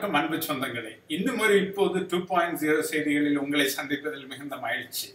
வணக்கம் அன்பு சொந்தங்களே இன்னும் ஒரு இப்போது டூ பாயிண்ட் ஜீரோ செய்திகளில் உங்களை சந்திப்பதில் மிகுந்த மகிழ்ச்சி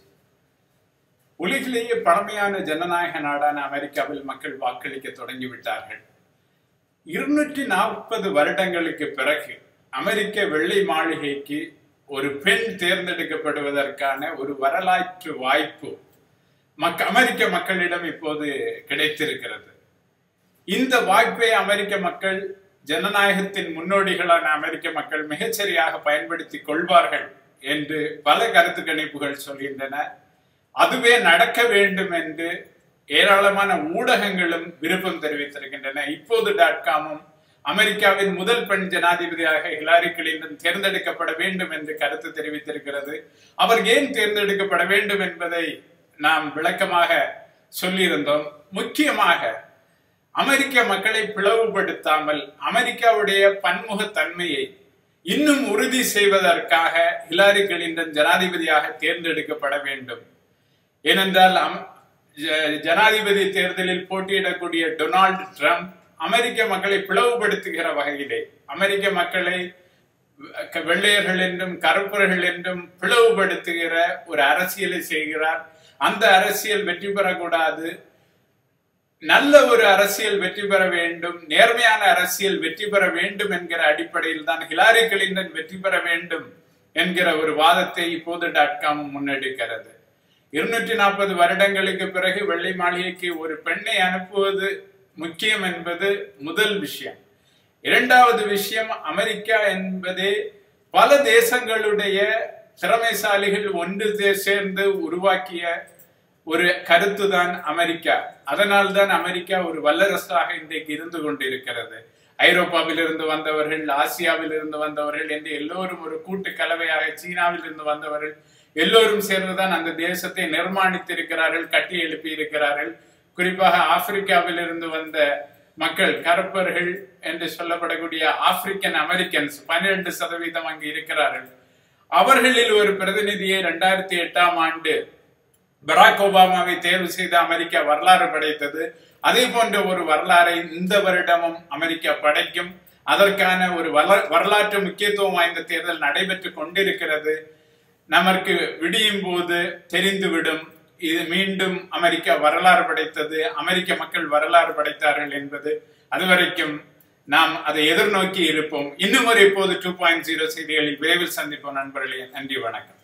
உலகிலேயே பழமையான ஜனநாயக நாடான அமெரிக்காவில் மக்கள் வாக்களிக்க தொடங்கிவிட்டார்கள் இருநூற்றி நாற்பது வருடங்களுக்கு பிறகு அமெரிக்க வெள்ளை மாளிகைக்கு ஒரு பெண் தேர்ந்தெடுக்கப்படுவதற்கான ஒரு வரலாற்று வாய்ப்பு மக் அமெரிக்க மக்களிடம் இப்போது கிடைத்திருக்கிறது இந்த வாய்ப்பை அமெரிக்க மக்கள் ஜனநாயகத்தின் முன்னோடிகளான அமெரிக்க மக்கள் மிகச்சரியாக பயன்படுத்தி கொள்வார்கள் என்று பல கருத்து கணிப்புகள் சொல்கின்றன அதுவே நடக்க வேண்டும் என்று ஏராளமான ஊடகங்களும் விருப்பம் தெரிவித்திருக்கின்றன இப்போது டாட் காமும் அமெரிக்காவின் முதல் பெண் ஜனாதிபதியாக ஹிலாரி கிளின்டன் தேர்ந்தெடுக்கப்பட வேண்டும் என்று கருத்து தெரிவித்திருக்கிறது அவர் ஏன் தேர்ந்தெடுக்கப்பட வேண்டும் என்பதை நாம் விளக்கமாக சொல்லியிருந்தோம் முக்கியமாக அமெரிக்க மக்களை பிளவுபடுத்தாமல் அமெரிக்காவுடைய பன்முகத்தன்மையை இன்னும் உறுதி செய்வதற்காக ஹிலாரி கிளின்டன் ஜனாதிபதியாக தேர்ந்தெடுக்கப்பட வேண்டும் ஏனென்றால் ஜனாதிபதி தேர்தலில் போட்டியிடக்கூடிய டொனால்டு ட்ரம்ப் அமெரிக்க மக்களை பிளவுபடுத்துகிற வகையிலே அமெரிக்க மக்களை வெள்ளையர்கள் என்றும் கருப்பர்கள் என்றும் பிளவுபடுத்துகிற ஒரு அரசியலை செய்கிறார் அந்த அரசியல் வெற்றி பெறக்கூடாது நல்ல ஒரு அரசியல் வெற்றி பெற வேண்டும் நேர்மையான அரசியல் வெற்றி பெற வேண்டும் என்கிற அடிப்படையில் தான் ஹிலாரி கிளின்டன் வெற்றி பெற வேண்டும் என்கிற ஒரு வாதத்தை இப்போது டாட் காம் முன்னெடுக்கிறது இருநூற்றி நாற்பது வருடங்களுக்கு பிறகு வெள்ளை மாளிகைக்கு ஒரு பெண்ணை அனுப்புவது முக்கியம் என்பது முதல் விஷயம் இரண்டாவது விஷயம் அமெரிக்கா என்பதே பல தேசங்களுடைய திறமைசாலிகள் ஒன்று சேர்ந்து உருவாக்கிய ஒரு கருத்து தான் அமெரிக்கா அதனால் தான் அமெரிக்கா ஒரு வல்லரசாக இன்றைக்கு இருந்து கொண்டிருக்கிறது ஐரோப்பாவில் இருந்து வந்தவர்கள் ஆசியாவில் இருந்து வந்தவர்கள் என்று எல்லோரும் ஒரு கூட்டு கலவையாக சீனாவில் இருந்து வந்தவர்கள் எல்லோரும் சேர்ந்துதான் அந்த தேசத்தை நிர்மாணித்திருக்கிறார்கள் கட்டி எழுப்பி இருக்கிறார்கள் குறிப்பாக ஆப்பிரிக்காவில் இருந்து வந்த மக்கள் கருப்பர்கள் என்று சொல்லப்படக்கூடிய ஆப்பிரிக்கன் அமெரிக்கன்ஸ் பன்னிரண்டு சதவீதம் அங்கு இருக்கிறார்கள் அவர்களில் ஒரு பிரதிநிதியை இரண்டாயிரத்தி எட்டாம் ஆண்டு பராக் ஒபாமாவை தேர்வு செய்த அமெரிக்கா வரலாறு படைத்தது அதே போன்ற ஒரு வரலாறை இந்த வருடமும் அமெரிக்கா படைக்கும் அதற்கான ஒரு வரலாற்று முக்கியத்துவம் வாய்ந்த தேர்தல் நடைபெற்று கொண்டிருக்கிறது நமக்கு விடியும் போது தெரிந்துவிடும் இது மீண்டும் அமெரிக்கா வரலாறு படைத்தது அமெரிக்க மக்கள் வரலாறு படைத்தார்கள் என்பது அதுவரைக்கும் நாம் அதை எதிர்நோக்கி இருப்போம் இன்னும் ஒரு இப்போது டூ பாயிண்ட் ஜீரோ செய்திகளில் விரைவில் சந்திப்போம் நண்பர்களே நன்றி வணக்கம்